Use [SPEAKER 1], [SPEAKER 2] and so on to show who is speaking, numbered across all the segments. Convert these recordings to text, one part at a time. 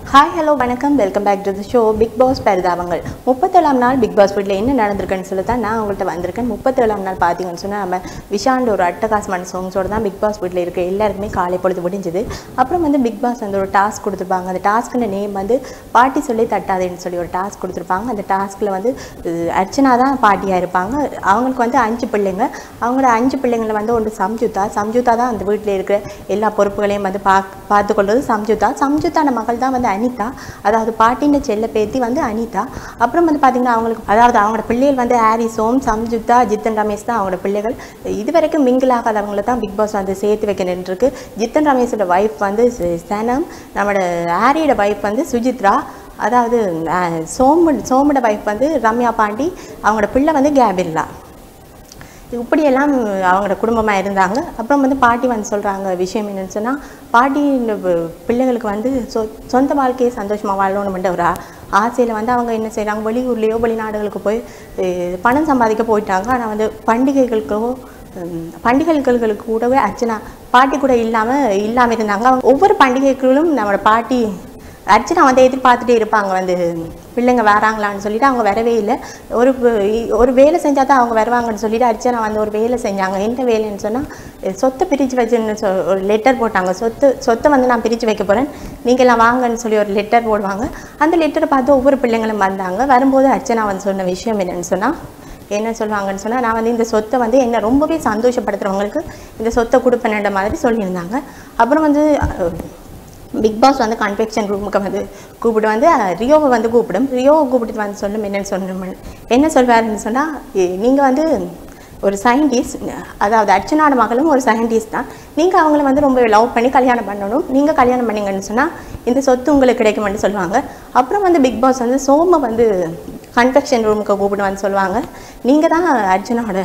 [SPEAKER 1] hi hello வணக்கம் welcome back to the show Bigg Boss பரிதாபங்கள் முப்பத்தேழாம் நாள் பிக் பாஸ் வீட்டில் என்ன நடந்திருக்குன்னு சொல்லி தான் நான் உங்கள்கிட்ட வந்திருக்கேன் முப்பத்தேழாம் நாள் பார்த்தீங்கன்னு சொன்னால் நம்ம விஷாண்ட் ஒரு அட்டகாசமான சாங்ஸோட தான் பிக் பாஸ் வீட்டில் இருக்க எல்லாருக்குமே காலை பொழுது முடிஞ்சுது அப்புறம் வந்து பிக் பாஸ் வந்து ஒரு டாஸ்க் கொடுத்துருப்பாங்க அந்த டாஸ்க்குன்னு நேம் வந்து பாட்டி சொல்லி தட்டாதேன்னு சொல்லி ஒரு டாஸ்க் கொடுத்துருப்பாங்க அந்த டாஸ்கில் வந்து அஹ், அர்ச்சனா தான் பாட்டியாக இருப்பாங்க அவங்களுக்கு வந்து அஞ்சு பிள்ளைங்க அவங்களோட அஞ்சு பிள்ளைங்களை வந்து ஒன்று சம்ஜுதா சம்ஜுதா தான் அந்த வீட்டில் இருக்கிற எல்லா பொறுப்புகளையும் வந்து பா பார்த்து கொள்வது சம்ஜுதா சம்ஜுதான மகள் தான் வந்து அனிதா அதாவது பாட்டின்ற செல்ல பேத்தி வந்து அனிதா அப்புறம் வந்து பார்த்திங்கன்னா அவங்களுக்கு அதாவது அவங்களோட பிள்ளைகள் வந்து ஹாரி சோம் சம்ஜுதா ஜித்தன் ரமேஷ் தான் அவங்களோட பிள்ளைகள் இது வரைக்கும் மிங்கிள் ஆகாதவங்கள தான் பிக் பாஸ் வந்து சேர்த்து வைக்க நின்றுருக்கு ஜித்தன் ரமேஷோட ஒய்ஃப் வந்து ச- சனம் நம்மளோட ஹாரியோட ஒய்ஃப் வந்து சுஜித்ரா அதாவது அஹ், சோமு சோமோட ஒய்ஃப் வந்து ரம்யா பாண்டி அவங்களோட பிள்ளை வந்து கேபில்லா இப்படியெல்லாம் அவங்களோட குடும்பமாக இருந்தாங்க அப்புறம் வந்து பாட்டி வந்து சொல்கிறாங்க விஷயம் என்னன்னு சொன்னால் பாட்டி இந்த ப- பிள்ளைகளுக்கு வந்து சொ சொந்த வாழ்க்கையை சந்தோஷமாக வாழணும்ன்ற ஒரு ஆசையில் வந்து அவங்க என்ன செய்கிறாங்க வெளியூர்லேயோ வெளிநாடுகளுக்கு போய் அஹ், பணம் சம்பாதிக்க போயிட்டாங்க ஆனால் வந்து பண்டிகைகளுக்கோ உம், பண்டிகைகளுக்கு கூடவே அர்ச்சனா பாட்டி கூட இல்லாமல் இல்லாமல் இருந்தாங்க அவங்க ஒவ்வொரு பண்டிகைகளும் நம்மளோட பாட்டி அர்ச்சனா வந்து எதிர்பார்த்துட்டே இருப்பாங்க வந்து பிள்ளைங்க வராங்களான்னு சொல்லிட்டு அவங்க வரவே இல்லை ஒரு வே- ஒரு வேலை செஞ்சால் தான் அவங்க வருவாங்கன்னு சொல்லிட்டு அர்ச்சனா வந்து ஒரு வேலை செஞ்சாங்க என்ன வேலைன்னு சொன்னால் சொத்தை பிரித்து வச்சுன்னு சொ ஒரு லெட்டர் போட்டாங்க சொத்து சொத்தை வந்து நான் பிரித்து வைக்க போகிறேன் நீங்கள்லாம் வாங்கன்னு சொல்லி ஒரு லெட்டர் போடுவாங்க அந்த லெட்டரை பார்த்து ஒவ்வொரு பிள்ளைங்களும் வந்தாங்க வரும்போது அர்ச்சனா வந்து சொன்ன விஷயம் என்னன்னு சொன்னால் என்ன சொல்லுவாங்கன்னு சொன்னால் நான் வந்து இந்த சொத்தை வந்து என்னை ரொம்பவே சந்தோஷப்படுத்துகிறவங்களுக்கு இந்த சொத்தை கொடுப்பேன்ன்ற மாதிரி சொல்லியிருந்தாங்க அப்புறம் வந்து அஹ், பிக் பாஸ் வந்து கன்ஃபெக்ஷன் ரூமுக்கு வந்து கூப்பிட்டு வந்து அஹ், ரியோவை வந்து கூப்பிடும் ரியோவை கூப்பிட்டு வந்து சொல்லும் என்னன்னு சொல்லணும் என்ன சொல்வாருன்னு சொன்னால் நீங்கள் வந்து ஒரு சயின்டிஸ்ட் அதாவது அர்ச்சனாட மகளும் ஒரு சயின்டிஸ்ட் தான் நீங்கள் அவங்கள வந்து ரொம்ப லவ் பண்ணி கல்யாணம் பண்ணணும் நீங்கள் கல்யாணம் பண்ணீங்கன்னு சொன்னால் இந்த சொத்து உங்களுக்கு கிடைக்கும்னு சொல்லுவாங்க அப்புறம் வந்து பிக் பாஸ் வந்து சோம வந்து கன்ஃபெக்ஷன் ரூமுக்கு கூப்பிட்டு வந்து சொல்லுவாங்க நீங்கள் தான் அர்ச்சனாவோட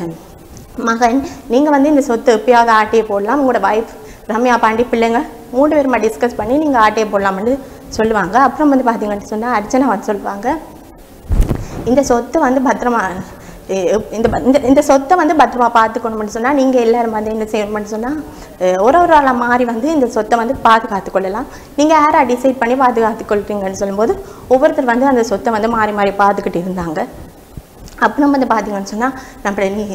[SPEAKER 1] மகன் நீங்கள் வந்து இந்த சொத்து எப்பயாவது ஆட்டையை போடலாம் உங்களோட வைஃப் ரம்யா பாண்டி பிள்ளைங்க மூணு பேருமா டிஸ்கஸ் பண்ணி நீங்கள் ஆட்டையை போடலாம்னு சொல்லுவாங்க அப்புறம் வந்து பார்த்தீங்கன்னு சொன்னால் அர்ச்சனா வந்து சொல்லுவாங்க இந்த சொத்தை வந்து பத்திரமா எ- எப்- இந்த ப- இந்த இந்த சொத்தை வந்து பத்திரமா பார்த்துக்கணும்னு சொன்னால் நீங்கள் எல்லாரும் வந்து என்ன செய்யணும்னு சொன்னால் ஒரு ஒரு ஆளாக மாறி வந்து இந்த சொத்தை வந்து பாதுகாத்து கொள்ளலாம் நீங்கள் யாரை டிசைட் பண்ணி பாதுகாத்து கொள்றீங்கன்னு சொல்லும்போது ஒவ்வொருத்தர் வந்து அந்த சொத்தை வந்து மாறி மாறி பார்த்துக்கிட்டு இருந்தாங்க அப்புறம் வந்து பார்த்தீங்கன்னு சொன்னால் நம்ம நீ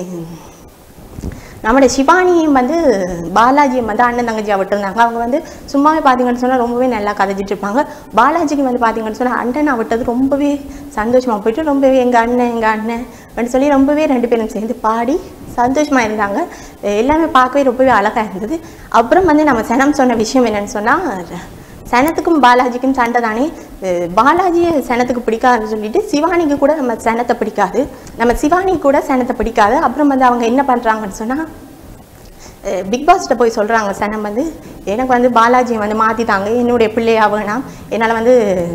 [SPEAKER 1] நம்மளோட சிவானியும் வந்து பாலாஜியும் வந்து அண்ணன் தங்கச்சியாக விட்டுருந்தாங்க அவங்க வந்து சும்மாவே பார்த்தீங்கன்னு சொன்னால் ரொம்பவே நல்லா கதைச்சிட்டு இருப்பாங்க பாலாஜிக்கு வந்து பார்த்தீங்கன்னு சொன்னால் அண்ணனை விட்டது ரொம்பவே சந்தோஷமாக போயிட்டு ரொம்பவே எங்கள் அண்ணன் எங்கள் அண்ணன் அப்படின்னு சொல்லி ரொம்பவே ரெண்டு பேரும் சேர்ந்து பாடி சந்தோஷமாக இருந்தாங்க எல்லாமே பார்க்கவே ரொம்பவே அழகாக இருந்தது அப்புறம் வந்து நம்ம சனம் சொன்ன விஷயம் என்னன்னு சொன்னால் சனத்துக்கும் பாலாஜிக்கும் சண்டை தானே அஹ் பாலாஜியை சனத்துக்கு பிடிக்காதுன்னு சொல்லிட்டு சிவானிக்கு கூட நம்ம சனத்தை பிடிக்காது நம்ம சிவானி கூட சனத்தை பிடிக்காது அப்புறம் வந்து அவங்க என்ன பண்ணுறாங்கன்னு சொன்னால் பிக் பாஸ்கிட்ட போய் சொல்கிறாங்க சனம் வந்து எனக்கு வந்து பாலாஜியை வந்து மாற்றிட்டாங்க என்னுடைய பிள்ளையா வேணாம் என்னால் வந்து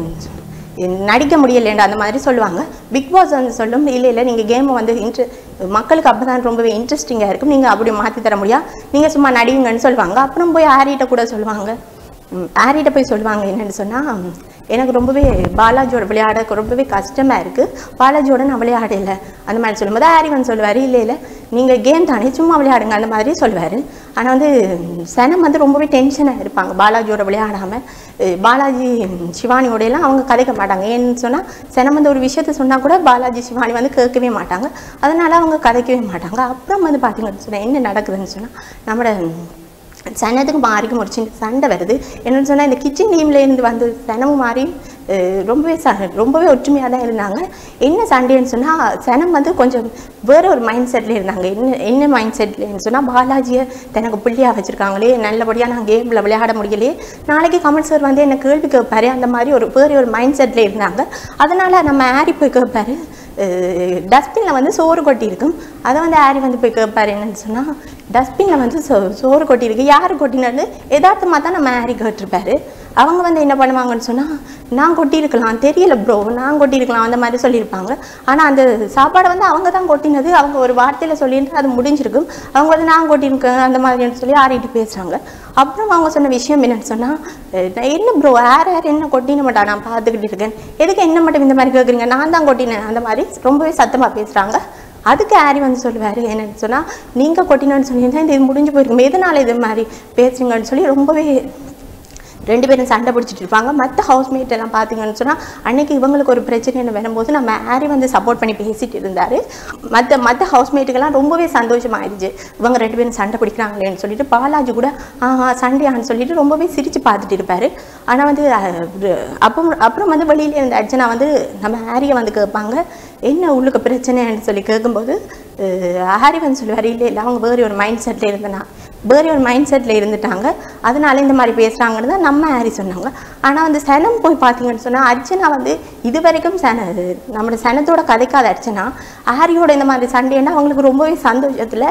[SPEAKER 1] நடிக்க முடியலைன்ற அந்த மாதிரி சொல்லுவாங்க பிக் பாஸ் வந்து சொல்லும் இல்லை இல்லை நீங்கள் கேமை வந்து இன்ட்ரெ மக்களுக்கு அப்போ தான் ரொம்பவே இன்ட்ரெஸ்டிங்காக இருக்கும் நீங்கள் அப்படி மாற்றி தர முடியா நீங்கள் சும்மா நடிங்கன்னு சொல்லுவாங்க அப்புறம் போய் ஆரிட்ட கூட சொல்லுவாங்க ம், ஆரிட்ட போய் சொல்லுவாங்க என்னன்னு சொன்னால் எனக்கு ரொம்பவே பாலாஜியோட விளையாட ரொம்பவே கஷ்டமாக இருக்குது பாலாஜியோட நான் விளையாடல அந்த மாதிரி சொல்லும்போது ஆரி வந்து சொல்லுவார் இல்லை இல்லை நீங்கள் கேம் தானே சும்மா விளையாடுங்க அந்த மாதிரி சொல்லுவார் ஆனால் வந்து சனம் வந்து ரொம்பவே டென்ஷனாக இருப்பாங்க பாலாஜியோட விளையாடாமல் பாலாஜி சிவானியோட எல்லாம் அவங்க கதைக்க மாட்டாங்க ஏன்னு சொன்னால் சனம் வந்து ஒரு விஷயத்த சொன்னால் கூட பாலாஜி சிவானி வந்து கேட்கவே மாட்டாங்க அதனால் அவங்க கதைக்கவே மாட்டாங்க அப்புறம் வந்து பார்த்தீங்கன்னு சொன்னால் என்ன நடக்குதுன்னு சொன்னால் நம்மளோட சனத்துக்கு மாறிக்கும் ஒரு சின்ன சண்டை வருது என்னன்னு சொன்னால் இந்த கிச்சன் டீம்ல இருந்து வந்து சனமும் மாறி அஹ், ரொம்பவே ச ரொம்பவே ஒற்றுமையாக தான் இருந்தாங்க என்ன சண்டைன்னு சொன்னால் சனம் வந்து கொஞ்சம் வேற ஒரு மைண்ட் செட்டில் இருந்தாங்க என்ன என்ன மைண்ட் செட்லன்னு சொன்னால் பாலாஜியை தனக்கு பிள்ளையாக வச்சுருக்காங்களே நல்லபடியாக நான் கேமில் விளையாட முடியலையே நாளைக்கு கமல் சார் வந்து என்ன கேள்வி கேட்பாரு அந்த மாதிரி ஒரு வேறு ஒரு மைண்ட் செட்டில் இருந்தாங்க அதனால் நம்ம ஆரி போய் கேட்பாரு டஸ்ட்பினில் வந்து சோறு கொட்டி இருக்கும் அதை வந்து ஆரி வந்து போய் கேட்பாரு என்னன்னு சொன்னால் டஸ்ட்பினில் வந்து சோ சோறு கொட்டியிருக்கு யார் கொட்டினது யதார்த்தமாக தான் நம்ம ஆரி கேட்டிருப்பாரு அவங்க வந்து என்ன பண்ணுவாங்கன்னு சொன்னால் நான் கொட்டியிருக்கலாம் தெரியல ப்ரோ நான் கொட்டியிருக்கலாம் அந்த மாதிரி சொல்லியிருப்பாங்க ஆனால் அந்த சாப்பாடை வந்து அவங்க தான் கொட்டினது அவங்க ஒரு வார்த்தையில் சொல்லியிருந்து அது முடிஞ்சிருக்கும் அவங்க வந்து நான் கொட்டியிருக்கேன் அந்த மாதிரின்னு சொல்லி ஆறிட்டு பேசுகிறாங்க அப்புறம் அவங்க சொன்ன விஷயம் என்னன்னு சொன்னால் என்ன ப்ரோ யார் யார் என்ன கொட்டின மாட்டா நான் பார்த்துக்கிட்டு இருக்கேன் எதுக்கு என்ன மட்டும் இந்த மாதிரி கேட்குறீங்க நான் தான் கொட்டினேன் அந்த மாதிரி ரொம்பவே சத்தமாக பேசுகிறாங்க அதுக்கு ஆரி வந்து சொல்லுவார் என்னன்னு சொன்னால் நீங்கள் கொட்டினோன்னு சொல்லியிருந்தா இது முடிஞ்சு போயிருக்கும் எதனால இது மாதிரி பேசுறீங்கன்னு சொல்லி ரொம்பவே ரெண்டு பேரும் சண்டை பிடிச்சிட்டு இருப்பாங்க மற்ற ஹவுஸ்மேட் எல்லாம் பார்த்தீங்கன்னு சொன்னால் அன்னைக்கு இவங்களுக்கு ஒரு பிரச்சனைன்னு வரும்போது நம்ம ஹாரி வந்து சப்போர்ட் பண்ணி பேசிட்டு இருந்தார் மற்ற மற்ற ஹவுஸ்மேட்டுக்கெல்லாம் ரொம்பவே சந்தோஷமாயிருச்சு இவங்க ரெண்டு பேரும் சண்டை பிடிக்கிறாங்களேன்னு சொல்லிட்டு பாலாஜி கூட ஆஹா சண்டையான்னு சொல்லிட்டு ரொம்பவே சிரித்து பார்த்துட்டு இருப்பார் ஆனால் வந்து அஹ், ஒரு- அப்புறம் அப்புறம் வந்து வெளியில இருந்த அர்ச்சனா வந்து நம்ம ஹாரியை வந்து கேட்பாங்க என்ன உள்ளுக்கு பிரச்சனைன்னு சொல்லி கேட்கும்போது அஹ், ஹாரி வந்து சொல்லுவார் இல்லை இல்லை அவங்க வேறு ஒரு மைண்ட் செட்டில் இருந்தனா வேறு ஒரு மைண்ட் செட்டில் இருந்துட்டாங்க அதனால இந்த மாதிரி பேசுகிறாங்கன்னு தான் நம்ம ஹாரி சொன்னாங்க ஆனால் வந்து சனம் போய் பார்த்தீங்கன்னு சொன்னால் அர்ச்சனா வந்து இது வரைக்கும் சன நம்மளோட சனத்தோட கதைக்காத அர்ச்சனா ஹாரியோட இந்த மாதிரி சண்டைன்னா அவங்களுக்கு ரொம்பவே சந்தோஷத்தில்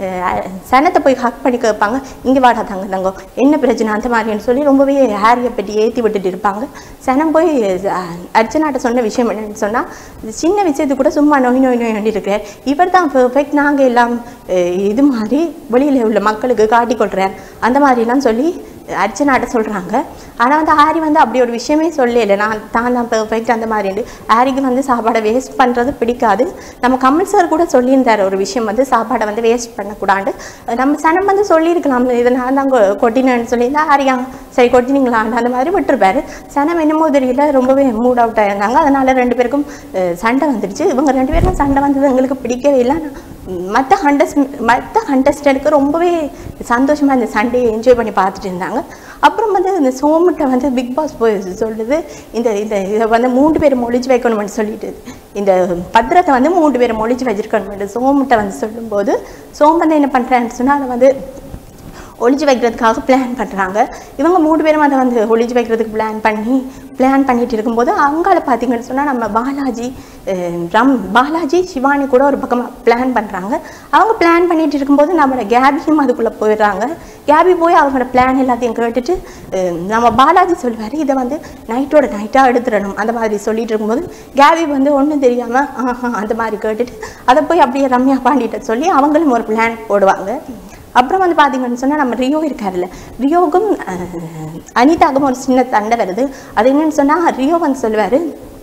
[SPEAKER 1] சனத்தை போய் ஹக் பண்ணி கேட்பாங்க இங்கே வாடா தங்க தங்கம் என்ன பிரச்சனை அந்த மாதிரின்னு சொல்லி ரொம்பவே ஹாரியை பற்றி ஏற்றி விட்டுட்டு இருப்பாங்க சனம் போய் அஹ், அர்ச்சனாட்ட சொன்ன விஷயம் என்னன்னு சொன்னால் சின்ன விஷயத்துக்கு கூட சும்மா நோய் நோய் நோய் இருக்கிறார் இவர் தான் பெர்ஃபெக்ட் நாங்கள் எல்லாம் அஹ், இது மாதிரி வெளியில் உள்ள மக்களுக்கு காட்டிக்கொள்கிறார் அந்த மாதிரிலாம் சொல்லி அர்ச்சனாட்ட சொல்கிறாங்க ஆனால் வந்து ஹாரி வந்து அப்படி ஒரு விஷயமே சொல்லல நான் தான் தான் பெர்ஃபெக்ட் அந்த மாதிரின்னு ஹாரிக்கு வந்து சாப்பாடை வேஸ்ட் பண்ணுறது பிடிக்காது நம்ம கமல் சார் கூட சொல்லியிருந்தார் ஒரு விஷயம் வந்து சாப்பாடை வந்து வேஸ்ட் பண்ணக்கூடாது நம்ம சனம் வந்து சொல்லியிருக்கலாம் இதை நான் தான் கொ- கொட்டினேன்னு சொல்லியிருந்தா ஹாரியா சரி கொட்டினீங்களான்னு அந்த மாதிரி விட்டுருப்பாரு சனம் என்னமோ தெரியல ரொம்பவே மூட் அவுட் ஆயிருந்தாங்க அதனால ரெண்டு பேருக்கும் அஹ், சண்டை வந்துடுச்சு இவங்க ரெண்டு பேருக்கும் சண்டை வந்தது எங்களுக்கு பிடிக்கவே இல்லை மற்ற ஹண்டஸ் மற்ற ஹண்டஸ்டனுக்கு ரொம்பவே சந்தோஷமாக இந்த சண்டையை என்ஜாய் பண்ணி பார்த்துட்டு இருந்தாங்க அப்புறம் வந்து இந்த சோமுட்டை வந்து பிக் பாஸ் போய் சொல்லுது இந்த இந்த இதை வந்து மூன்று பேர் மொழிச்சு வைக்கணும்னு சொல்லிட்டு இந்த பத்திரத்தை வந்து மூன்று பேர் மொழிச்சு வச்சிருக்கணும் சோமுட்டை வந்து சொல்லும்போது சோம் வந்து என்ன பண்ணுறான்னு சொன்னால் அதை வந்து ஒளிச்சு வைக்கிறதுக்காக பிளான் பண்ணுறாங்க இவங்க மூணு பேரும் அதை வந்து ஒளிச்சு வைக்கிறதுக்கு பிளான் பண்ணி பிளான் பண்ணிட்டு இருக்கும்போது அங்கால பார்த்தீங்கன்னு சொன்னால் நம்ம பாலாஜி அஹ், ரம் பாலாஜி சிவானி கூட ஒரு பக்கமாக பிளான் பண்ணுறாங்க அவங்க பிளான் பண்ணிட்டு இருக்கும்போது நம்மளோட கேபியும் அதுக்குள்ளே போயிடுறாங்க கேபி போய் அவங்களோட பிளான் எல்லாத்தையும் கேட்டுட்டு அஹ், நம்ம பாலாஜி சொல்லுவார் இதை வந்து நைட்டோட நைட்டாக எடுத்துடணும் அந்த மாதிரி சொல்லிட்டு இருக்கும்போது கேபி வந்து ஒன்றும் தெரியாமல் ஆஹா அந்த மாதிரி கேட்டுட்டு அதை போய் அப்படியே ரம்யா பாண்டிகிட்ட சொல்லி அவங்களும் ஒரு பிளான் போடுவாங்க அப்புறம் வந்து பார்த்தீங்கன்னு சொன்னால் நம்ம ரியோ இருக்காருல்ல ரியோவுக்கும் அஹ், அனிதாவுக்கும் ஒரு சின்ன சண்டை வருது அது என்னன்னு சொன்னால் ரியோ வந்து சொல்லுவார்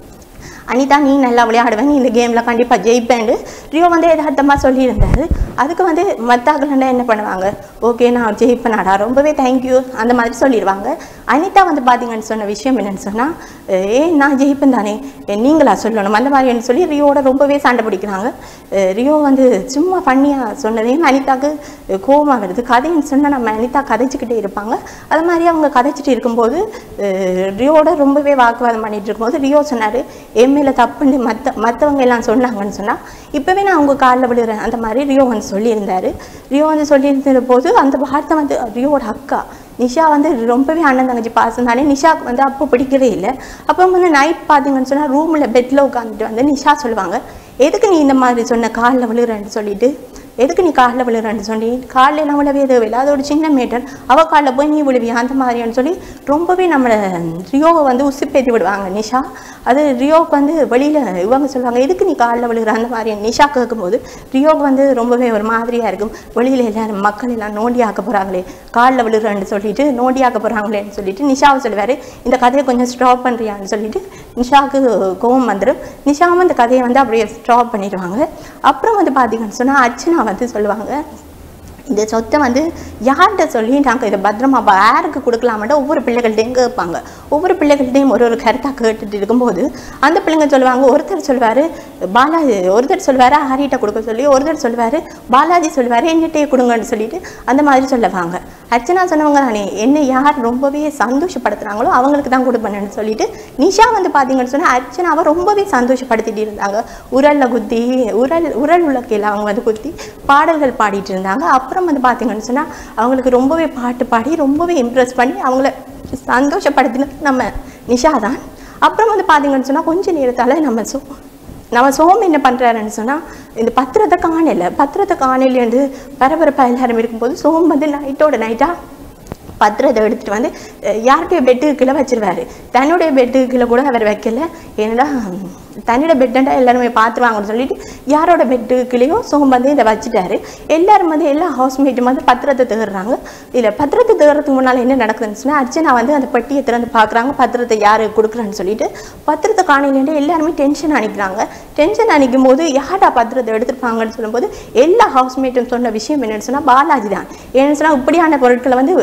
[SPEAKER 1] அனிதா நீ நல்லா விளையாடுவேன் நீ இந்த கேமில் கண்டிப்பாக ஜெயிப்பேன்னு ரியோ வந்து யதார்த்தமாக சொல்லியிருந்தாரு அதுக்கு வந்து மத்தாக்கலண்டா என்ன பண்ணுவாங்க ஓகே நான் ஜெயிப்பேனாடா ரொம்பவே தேங்க்யூ அந்த மாதிரி சொல்லிடுவாங்க அனிதா வந்து பார்த்தீங்கன்னு சொன்ன விஷயம் என்னன்னு சொன்னால் ஏ நான் ஜெயிப்பேன் தானே ஏ, நீங்களா சொல்லணும் அந்த மாதிரின்னு சொல்லி ரியோட ரொம்பவே சண்டை பிடிக்கிறாங்க அஹ் ரியோ வந்து சும்மா பண்ணியாக சொன்னதையும் அனிதாக்கு கோவமாக வருது கதைன்னு சொன்னால் நம்ம அனிதா கதைச்சிக்கிட்டே இருப்பாங்க அது மாதிரி அவங்க கதைச்சிட்டு இருக்கும்போது அஹ் ரியோட ரொம்பவே வாக்குவாதம் பண்ணிட்டு இருக்கும்போது ரியோ சொன்னார் என் மேலே தப்புன்னு மற்ற மற்றவங்க எல்லாம் சொன்னாங்கன்னு சொன்னால் இப்போவே நான் அவங்க காலில் விழுறேன் அந்த மாதிரி ரியோ வந்து சொல்லியிருந்தாரு ரியோ வந்து சொல்லியிருந்த போது அந்த வார்த்தை வந்து ரியோட அக்கா நிஷா வந்து ரொம்பவே அண்ணன் தங்கச்சி பாசம் தானே நிஷாக்கு வந்து அப்போ பிடிக்கவே இல்லை அப்போ வந்து நைட் பார்த்தீங்கன்னு சொன்னால் ரூமில் பெட்டில் உட்காந்துட்டு வந்து நிஷா சொல்லுவாங்க எதுக்கு நீ இந்த மாதிரி சொன்ன காலில் விழுறேன்னு சொல்லிட்டு எதுக்கு நீ காலில் விழுறேன்னு சொல்லி காலில் எல்லாம் விழவே தேவையில்லை அது ஒரு சின்ன மேட்டர் அவள் காலில் போய் நீ விழுவியா அந்த மாதிரின்னு சொல்லி ரொம்பவே நம்மளை ரியோவை வந்து உசுப்பேத்தி விடுவாங்க நிஷா அது ரியோவுக்கு வந்து வெளியில் இவங்க சொல்லுவாங்க எதுக்கு நீ காலில் விழுகிற அந்த மாதிரி நிஷா கேட்கும்போது ரியோவுக்கு வந்து ரொம்பவே ஒரு மாதிரியாக இருக்கும் வெளியில் எல்லாரும் மக்கள் எல்லாம் நோண்டியாக்க போகிறாங்களே காலில் விழுகிறேன்னு சொல்லிட்டு நோண்டியாக்க போகிறாங்களேன்னு சொல்லிட்டு நிஷாவை சொல்லுவார் இந்த கதையை கொஞ்சம் ஸ்டாப் பண்ணுறியான்னு சொல்லிட்டு நிஷாவுக்கு கோவம் வந்துடும் நிஷாவும் அந்த கதையை வந்து அப்படியே ஸ்டாப் பண்ணிடுவாங்க அப்புறம் வந்து பார்த்தீங்கன்னு சொன்னால் அர்ச்சனா வந்து சொல்லுவாங்க இந்த சொத்தை வந்து யார்கிட்ட சொல்லி நாங்கள் இதை பத்திரமா பா- யாருக்கு கொடுக்கலாமட்ட ஒவ்வொரு பிள்ளைகள்கிட்டையும் கேட்பாங்க ஒவ்வொரு பிள்ளைகள்கிட்டையும் ஒரு ஒரு கருத்தாக கேட்டுட்டு இருக்கும்போது அந்த பிள்ளைங்க சொல்லுவாங்க ஒருத்தர் சொல்லுவார் பாலாஜி ஒருத்தர் சொல்லுவார் ஹரிட்ட கொடுக்க சொல்லி ஒருத்தர் சொல்லுவார் பாலாஜி சொல்லுவார் என்னட்டே கொடுங்கன்னு சொல்லிட்டு அந்த மாதிரி சொல்லுவாங்க அர்ச்சனா சொன்னவங்க நானே என்னை யார் ரொம்பவே சந்தோஷப்படுத்துகிறாங்களோ அவங்களுக்கு தான் கொடுப்பேன்னு சொல்லிட்டு நிஷா வந்து பார்த்தீங்கன்னு சொன்னால் அர்ச்சனாவை ரொம்பவே சந்தோஷப்படுத்திட்டு இருந்தாங்க உரலில் குத்தி உரல் உரல் உலக்கையில் அவங்க வந்து குத்தி பாடல்கள் பாடிட்டு இருந்தாங்க அப்புறம் வந்து பார்த்தீங்கன்னு சொன்னால் அவங்களுக்கு ரொம்பவே பாட்டு பாடி ரொம்பவே இம்ப்ரெஸ் பண்ணி அவங்கள சந்தோஷப்படுத்தினது நம்ம நிஷா தான் அப்புறம் வந்து பார்த்தீங்கன்னு சொன்னால் கொஞ்ச நேரத்தால் நம்ம சோ நம்ம சோம் என்ன பண்ணுறாருன்னு சொன்னால் இந்த பத்திரத்தை காணல பத்திரத்தை காணலேருந்து பரபரப்பாக எல்லாரும் இருக்கும்போது சோம் வந்து நைட்டோட நைட்டாக பத்திரத்தை எடுத்துகிட்டு வந்து அஹ், யார்கிட்டயோ பெட்டுக்கு கீழே வச்சிருவாரு தன்னுடைய பெட்டுக்கு கீழே கூட அவர் வைக்கல ஏன்னா தன்னோட பெட்டண்டா எல்லாருமே பார்த்துருவாங்கன்னு சொல்லிட்டு யாரோட பெட்டுக்கு கீழேயோ சோம் வந்து இதை வச்சுட்டாரு எல்லாரும் வந்து எல்லா ஹவுஸ்மேட்டும் வந்து பத்திரத்தை தேடுறாங்க இதில் பத்திரத்தை தேடுறதுக்கு முன்னால் என்ன நடக்குதுன்னு சொன்னால் அர்ச்சனா வந்து அந்த பெட்டியை திறந்து பார்க்குறாங்க பத்திரத்தை யார் கொடுக்குறான்னு சொல்லிட்டு பத்திரத்தை காணையிலேருந்து எல்லாருமே டென்ஷன் அணிக்கிறாங்க டென்ஷன் அணிக்கும் போது யார்டா பத்திரத்தை எடுத்திருப்பாங்கன்னு சொல்லும்போது எல்லா ஹவுஸ்மேட்டும் சொன்ன விஷயம் என்னன்னு சொன்னால் பாலாஜி தான் ஏன்னு சொன்னால் இப்படியான பொருட்களை வந்து ரொம்பவே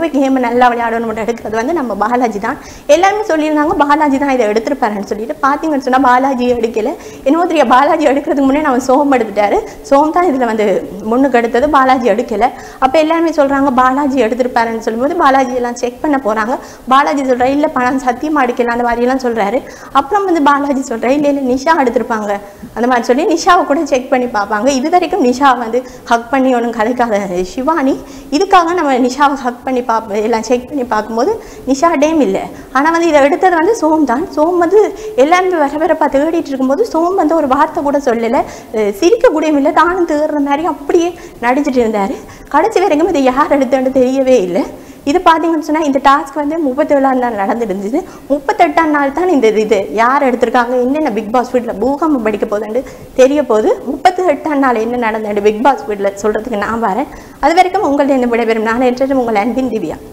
[SPEAKER 1] கேமை நல்லா விளையாடணும் எடுக்கிறது வந்து நம்ம பாலாஜி தான் எல்லாருமே சொல்லியிருந்தாங்க பாலாஜி தான் இதை எடுத்திருப்பாருன்னு சொல்லிட்டு பார்த்தீங்கன்னு சொன்னால் பாலாஜி எடுக்கல என்னவோ தெரிய பாலாஜி எடுக்கிறதுக்கு முன்னே நம்ம சோம் எடுத்துட்டாரு சோம் தான் இதில் வந்து முன்னுக்கு எடுத்தது பாலாஜி எடுக்கல அப்போ எல்லாருமே சொல்கிறாங்க பாலாஜி எடுத்திருப்பாருன்னு சொல்லும்போது பாலாஜி எல்லாம் செக் பண்ண போகிறாங்க பாலாஜி சொல்கிறார் இல்லை பணம் சத்தியமாக எடுக்கல அந்த மாதிரியெல்லாம் சொல்கிறாரு அப்புறம் வந்து பாலாஜி சொல்கிறார் இல்லை இல்லை நிஷா எடுத்திருப்பாங்க அந்த மாதிரி சொல்லி நிஷாவை கூட செக் பண்ணி பார்ப்பாங்க இது வரைக்கும் நிஷா வந்து ஹக் பண்ணி ஒன்றும் கலைக்காத சிவானி இதுக்காக நம்ம நிஷாவை ஹக் பண்ணி பார்ப்போம் எல்லாம் செக் பண்ணி பார்க்கும்போது நிஷா டேம் இல்லை ஆனால் வந்து இதை எடுத்தது வந்து சோம் தான் சோம் வந்து எல்லாருமே வர வரப்பா தேடிட்டு இருக்கும்போது சோம் வந்து ஒரு வார்த்தை கூட சொல்லலை அஹ் சிரிக்கக்கூடியும் இல்லை தானும் தேடுற மாதிரி அப்படியே நடிச்சிட்டு இருந்தார் கடைசி வரைக்கும் இதை யார் எடுத்துன்னு தெரியவே இல்லை இது பார்த்தீங்கன்னு சொன்னால் இந்த டாஸ்க் வந்து முப்பத்தேழாம் நாள் நடந்துருந்துச்சு முப்பத்தெட்டாம் நாள் தான் இந்த இது யார் எடுத்திருக்காங்க என்னென்ன பிக் பாஸ் வீட்டில் பூகம்பம் படிக்க போகுதுன்னு தெரிய போகுது முப்பத்தி எட்டாம் நாள் என்ன நடந்தது பிக் பாஸ் வீட்டில் சொல்கிறதுக்கு நான் வரேன் அது வரைக்கும் உங்கள்ட்ட என்ன விடைபெறும் நான் என்று உங்கள் அன்பின் திவ்யா